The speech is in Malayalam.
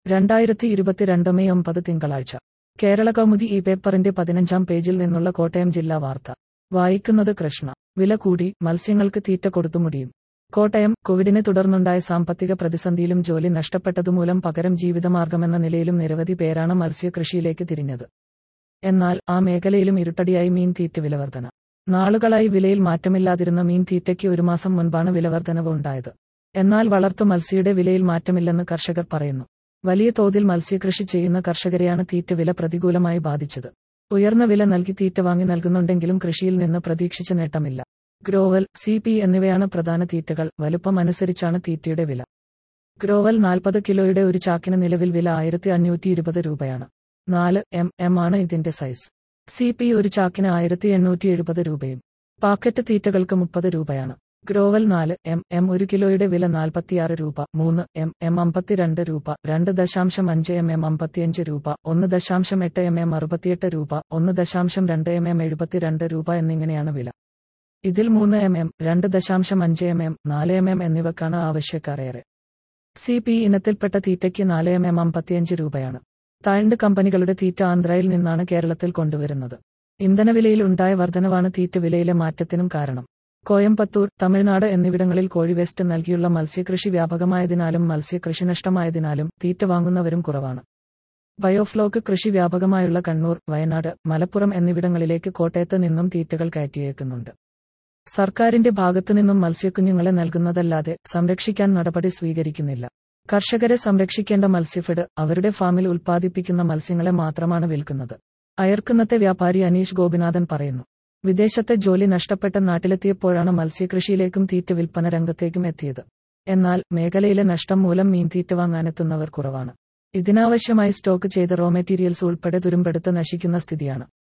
രണ്ടായിരത്തി ഇരുപത്തിരണ്ട് മെയ് ഒമ്പത് തിങ്കളാഴ്ച കേരള കൗമുദി ഈ പേപ്പറിന്റെ പതിനഞ്ചാം പേജിൽ നിന്നുള്ള കോട്ടയം ജില്ലാ വാർത്ത വായിക്കുന്നത് കൃഷ്ണ വില കൂടി മത്സ്യങ്ങൾക്ക് തീറ്റ കൊടുത്തു മുടിയും കോട്ടയം കോവിഡിനെ തുടർന്നുണ്ടായ സാമ്പത്തിക പ്രതിസന്ധിയിലും ജോലി നഷ്ടപ്പെട്ടതുമൂലം പകരം ജീവിതമാർഗമെന്ന നിലയിലും നിരവധി പേരാണ് മത്സ്യകൃഷിയിലേക്ക് തിരിഞ്ഞത് എന്നാൽ ആ മേഖലയിലും ഇരുട്ടടിയായി മീൻ തീറ്റ വിലവർധന നാളുകളായി വിലയിൽ മാറ്റമില്ലാതിരുന്ന മീൻ തീറ്റയ്ക്ക് ഒരു മാസം മുൻപാണ് വിലവർധനവ് ഉണ്ടായത് എന്നാൽ വളർത്തു മത്സ്യയുടെ വിലയിൽ മാറ്റമില്ലെന്ന് കർഷകർ പറയുന്നു വലിയ തോതിൽ മത്സ്യകൃഷി ചെയ്യുന്ന കർഷകരെയാണ് തീറ്റ വില പ്രതികൂലമായി ബാധിച്ചത് ഉയർന്ന വില നൽകി തീറ്റ വാങ്ങി നൽകുന്നുണ്ടെങ്കിലും കൃഷിയിൽ നിന്ന് പ്രതീക്ഷിച്ച നേട്ടമില്ല ഗ്രോവൽ സി പി എന്നിവയാണ് പ്രധാന തീറ്റകൾ വലുപ്പം അനുസരിച്ചാണ് തീറ്റയുടെ വില ഗ്രോവൽ നാൽപ്പത് കിലോയുടെ ഒരു ചാക്കിന് നിലവിൽ വില ആയിരത്തി അഞ്ഞൂറ്റി ഇരുപത് രൂപയാണ് നാല് എം എം ആണ് ഇതിന്റെ സൈസ് സി പി ഒരു ചാക്കിന് ആയിരത്തി എണ്ണൂറ്റി എഴുപത് രൂപയും പാക്കറ്റ് തീറ്റകൾക്ക് മുപ്പത് രൂപയാണ് ഗ്രോവൽ നാല് എം എം ഒരു കിലോയുടെ വില നാൽപ്പത്തിയാറ് രൂപ മൂന്ന് എം എം അമ്പത്തിരണ്ട് രൂപ രണ്ട് ദശാംശം അഞ്ച് എം എം അമ്പത്തിയഞ്ച് രൂപ ഒന്ന് ദശാംശം എട്ട് എം എം അറുപത്തിയെട്ട് രൂപ ഒന്ന് ദശാംശം രണ്ട് എം എം എഴുപത്തിരണ്ട് രൂപ എന്നിങ്ങനെയാണ് വില ഇതിൽ മൂന്ന് എം എം രണ്ട് ദശാംശം അഞ്ച് എം എം നാല് എം എം എന്നിവക്കാണ് ആവശ്യക്കാർ ഏറെ സി പി ഇനത്തിൽപ്പെട്ട തീറ്റയ്ക്ക് നാല് എം എം അമ്പത്തിയഞ്ച് രൂപയാണ് താഴ്ന്ന കമ്പനികളുടെ തീറ്റ ആന്ധ്രയിൽ നിന്നാണ് കേരളത്തിൽ കൊണ്ടുവരുന്നത് ഇന്ധനവിലയിൽ ഉണ്ടായ വർധനവാണ് തീറ്റ വിലയിലെ മാറ്റത്തിനും കാരണം കോയമ്പത്തൂർ തമിഴ്നാട് എന്നിവിടങ്ങളിൽ കോഴി വേസ്റ്റ് നൽകിയുള്ള മത്സ്യകൃഷി വ്യാപകമായതിനാലും മത്സ്യകൃഷി നഷ്ടമായതിനാലും തീറ്റ വാങ്ങുന്നവരും കുറവാണ് ബയോഫ്ലോക്ക് കൃഷി വ്യാപകമായുള്ള കണ്ണൂർ വയനാട് മലപ്പുറം എന്നിവിടങ്ങളിലേക്ക് കോട്ടയത്ത് നിന്നും തീറ്റകൾ കയറ്റിയേക്കുന്നുണ്ട് സർക്കാരിന്റെ ഭാഗത്തുനിന്നും മത്സ്യക്കുഞ്ഞുങ്ങളെ നൽകുന്നതല്ലാതെ സംരക്ഷിക്കാൻ നടപടി സ്വീകരിക്കുന്നില്ല കർഷകരെ സംരക്ഷിക്കേണ്ട മത്സ്യഫെഡ് അവരുടെ ഫാമിൽ ഉൽപ്പാദിപ്പിക്കുന്ന മത്സ്യങ്ങളെ മാത്രമാണ് വിൽക്കുന്നത് അയർക്കുന്നത്തെ വ്യാപാരി അനീഷ് ഗോപിനാഥൻ പറയുന്നു വിദേശത്തെ ജോലി നഷ്ടപ്പെട്ട നാട്ടിലെത്തിയപ്പോഴാണ് മത്സ്യകൃഷിയിലേക്കും തീറ്റ വിൽപ്പന രംഗത്തേക്കും എത്തിയത് എന്നാൽ മേഖലയിലെ നഷ്ടം മൂലം മീൻ തീറ്റ വാങ്ങാനെത്തുന്നവർ കുറവാണ് ഇതിനാവശ്യമായി സ്റ്റോക്ക് ചെയ്ത റോ മെറ്റീരിയൽസ് ഉൾപ്പെടെ തുരുമ്പെടുത്ത് നശിക്കുന്ന സ്ഥിതിയാണ്